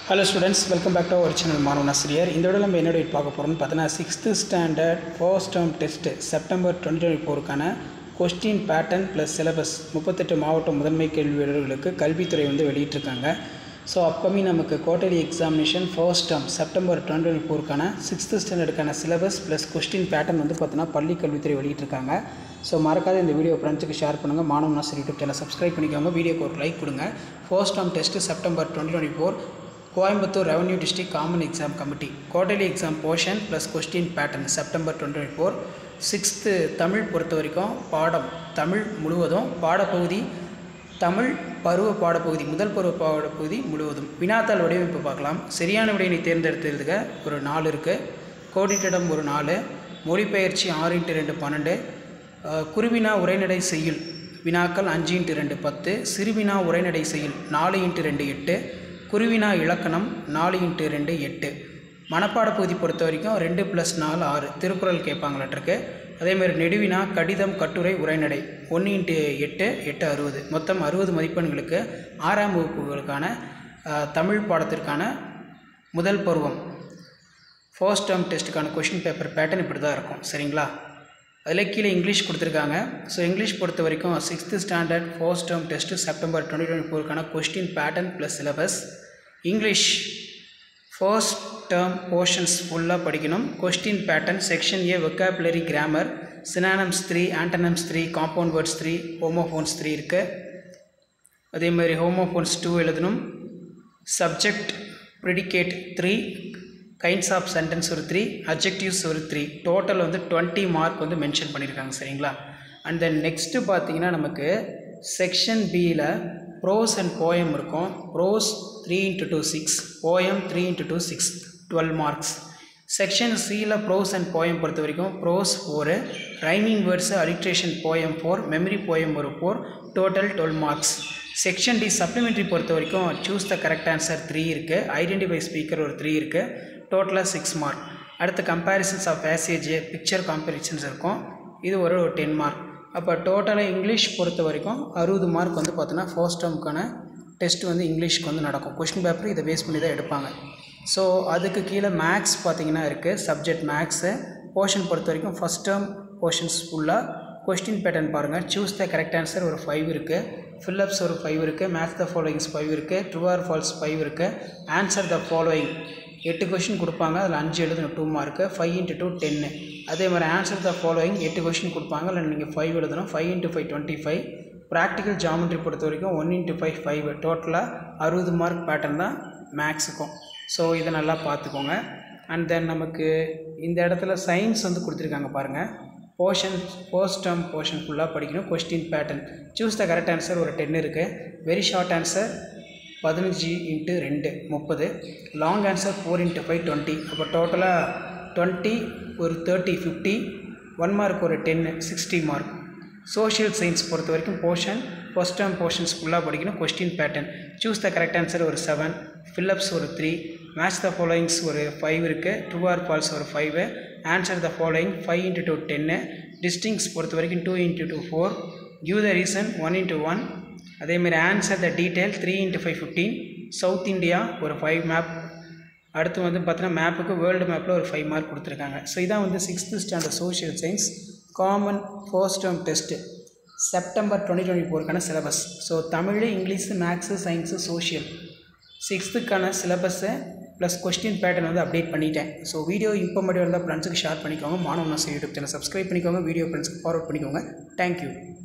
hello students welcome back to our channel மாணவன் ஆசிரியர் இந்த விட நம்ம என்ன பார்க்க போகிறோம்னு பார்த்தீங்கன்னா sixth standard first term test September twenty twenty ஃபோருக்கான கொஸ்டின் பேட்டர்ன் ப்ளஸ் சிலபஸ் முப்பத்தெட்டு மாவட்ட முதன்மை கேள்வி வீரர்களுக்கு கல்வித்துறை வந்து வெளியிட்டிருக்காங்க ஸோ அப்கமிங் நமக்கு quarterly examination first term September twenty twenty ஃபோருக்கான சிக்ஸ்த்து ஸ்டாண்டர்டுக்கான சிலபஸ் ப்ளஸ் கொஸ்டின் பேட்டர்ன் வந்து பார்த்தீங்கன்னா பள்ளி கல்வித்துறை வெளியிட்டிருக்காங்க ஸோ மறக்காத இந்த வீடியோ ஃப்ரெண்ட்ஸுக்கு ஷேர் பண்ணுங்கள் மாணவன் ஆசிரியர் யூடியூப் சேனல் சப்ஸ்கிரைப் பண்ணிக்கோங்க வீடியோக்கு ஒரு லைக் கொடுங்க first term test September twenty twenty four Coimbatore revenue district common exam committee quarterly exam portion plus question pattern September twenty twenty four sixth Tamil பொறுத்த வரைக்கும் பாடம் தமிழ் முழுவதும் பாடப்பகுதி தமிழ் பருவ பாடப்பகுதி முதல் பருவ பாடப்பகுதி முழுவதும் வினாத்தாள் வடிவமைப்பு பார்க்கலாம் சரியான விடையினை தேர்ந்தெடுத்ததுக்கு ஒரு நாலு இருக்குது கோடிட்டிடம் ஒரு நாலு மொழிபெயர்ச்சி ஆறு இன்ட்டு ரெண்டு பன்னெண்டு அஹ், குருவினா உரைநடை செய்யுள் வினாக்கள் அஞ்சு இன்ட்டு ரெண்டு பத்து சிறுவினா உரைநடை செய்யுள் நாலு இன்ட்டு ரெண்டு எட்டு குருவினா இலக்கணம் நாலு இன்ட்டு ரெண்டு எட்டு மனப்பாட பகுதி பொறுத்த வரைக்கும் ரெண்டு ப்ளஸ் நாலு ஆறு திருக்குறள் கேட்பாங்களாட்டிருக்கு அதேமாதிரி நெடுவினா கடிதம் கட்டுரை உரைநடை ஒன்று இன்ட்டு எட்டு எட்டு அறுபது மொத்தம் அறுபது மதிப்பெண்களுக்கு ஆறாம் வகுப்புகளுக்கான அஹ், தமிழ் பாடத்திற்கான முதல் பருவம் ஃபர்ஸ்ட் டேர்ம் டெஸ்ட்டுக்கான கொஷின் பேப்பர் பேட்டர்ன் இப்படி தான் இருக்கும் சரிங்களா அதில் கீழே இங்கிலீஷ் கொடுத்துருக்காங்க ஸோ இங்கிலீஷ் பொறுத்த வரைக்கும் sixth standard first term test September twenty twenty ஃபோருக்கான question pattern plus syllabus English first term portions ஃபுல்லாக படிக்கணும் question pattern section A vocabulary grammar synonyms three antonyms three compound words three homophones three இருக்குது அதே மாதிரி homophones two எழுதணும் subject predicate three kinds of sentence ஒரு three objectives ஒரு three total வந்து twenty mark வந்து மென்ஷன் பண்ணியிருக்காங்க சரிங்களா அண்ட் தென் நெக்ஸ்ட்டு பார்த்தீங்கன்னா நமக்கு செக்ஷன் பியில் ப்ரோஸ் அண்ட் போயம் இருக்கும் prose three into two six poem three into two six twelve marks section சியில் ப்ரோஸ் அண்ட் போயம் பொறுத்த வரைக்கும் prose four rhyming words alliteration poem four memory poem ஒரு four total twelve marks section D supplementary பொறுத்த வரைக்கும் choose the correct answer three இருக்குது identify speaker ஒரு three இருக்குது டோட்டலாக சிக்ஸ் மார்க் அடுத்து comparisons of passage picture comparisons இருக்கும் இது ஒரு டென் மார்க் அப்போ டோட்டலாக இங்கிலீஷ் பொறுத்த வரைக்கும் அறுபது மார்க் வந்து பார்த்தோன்னா ஃபர்ஸ்ட் டேர்முக்கான டெஸ்ட் வந்து இங்கிலீஷ்க்கு வந்து நடக்கும் கொஷின் பேப்பர் இதை பேஸ் பண்ணி தான் எடுப்பாங்க ஸோ அதுக்கு கீழே மேக்ஸ் பார்த்தீங்கன்னா இருக்குது சப்ஜெக்ட் மேக்ஸு போர்ஷன் பொறுத்த வரைக்கும் ஃபஸ்ட் டேர்ம் போர்ஷன்ஸ் ஃபுல்லாக கொஸ்டின் பேட்டர்ன் பாருங்கள் சூஸ் த கரெக்ட் ஆன்சர் ஒரு ஃபைவ் இருக்குது ஃபில்லப்ஸ் ஒரு ஃபைவ் இருக்குது மேத்ஸ் த ஃபாலோயிங்ஸ் ஃபைவ் இருக்குது ட்ரூ ஆர் ஃபால்ஸ் ஃபைவ் இருக்குது ஆன்சர் த ஃபாலோயிங் எட்டு கொஷின் கொடுப்பாங்க அதில் அஞ்சு எழுதணும் two mark five into two ten அதே மாதிரி ஆன்சர் த ஃபாலோயிங் எட்டு கொஷின் கொடுப்பாங்க அதில் நீங்கள் ஃபைவ் எழுதணும் five into five twenty five practical geometry பொறுத்த வரைக்கும் ஒன் இன்ட்டு ஃபைவ் ஃபைவ் டோட்டலாக அறுபது மார்க் பேட்டர்ன் தான் மேக்ஸுக்கும் ஸோ இதை நல்லா பார்த்துக்கோங்க அண்ட் தென் நமக்கு இந்த இடத்துல சயின்ஸ் வந்து கொடுத்துருக்காங்க பாருங்கள் போர்ஷன் ஃபர்ஸ்ட் டேர்ம் போர்ஷன் ஃபுல்லாக படிக்கணும் question pattern choose the correct answer ஒரு டென் இருக்குது வெரி ஷார்ட் ஆன்சர் பதினஞ்சு இன்ட்டு ரெண்டு முப்பது long answer four into five twenty அப்போ டோட்டலாக டுவெண்ட்டி ஒரு தேர்ட்டி ஃபிஃப்டி ஒன் மார்க் ஒரு ten sixty mark social science பொறுத்த வரைக்கும் போர்ஷன் ஃபர்ஸ்ட் டேர்ம் போர்ஷன்ஸ் ஃபுல்லாக படிக்கணும் question pattern choose the correct answer ஒரு செவன் ஃபில்லப்ஸ் ஒரு த்ரீ மேட்ச் த ஃபாலோயிங்ஸ் ஒரு ஃபைவ் இருக்குது ட்ரூ ஆர் ஃபால்ஸ் ஒரு five answer the following five into two ten distinguish பொறுத்த வரைக்கும் two into two four give the reason one into one அதேமாரி answer the detail three into five fifteen South India ஒரு five map அடுத்து வந்து பார்த்தீங்கன்னா மேப்புக்கு world மேப்பில் ஒரு five mark கொடுத்துருக்காங்க ஸோ இதான் வந்து sixth standard social science common first term test September twenty twenty ஃபோருக்கான syllabus so Tamil English maths science social சிக்ஸ்த்துக்கான சிலபஸை ப்ளஸ் கொஸ்டின் பேட்டர்ன் வந்து அப்டேட் பண்ணிட்டேன் ஸோ வீடியோ இன்ஃபர்மேட்டிவ் இருந்தால் ஃப்ரெண்ட்ஸுக்கு ஷேர் பண்ணிக்கோங்க மாணவன் யூடியூப் சேனல் சப்ஸ்கிரைப் பண்ணிக்கோங்க வீடியோ ஃப்ரெண்ட்ஸ்க்கு ஃபார்வர்ட் பண்ணிக்கோங்க தேங்க்யூ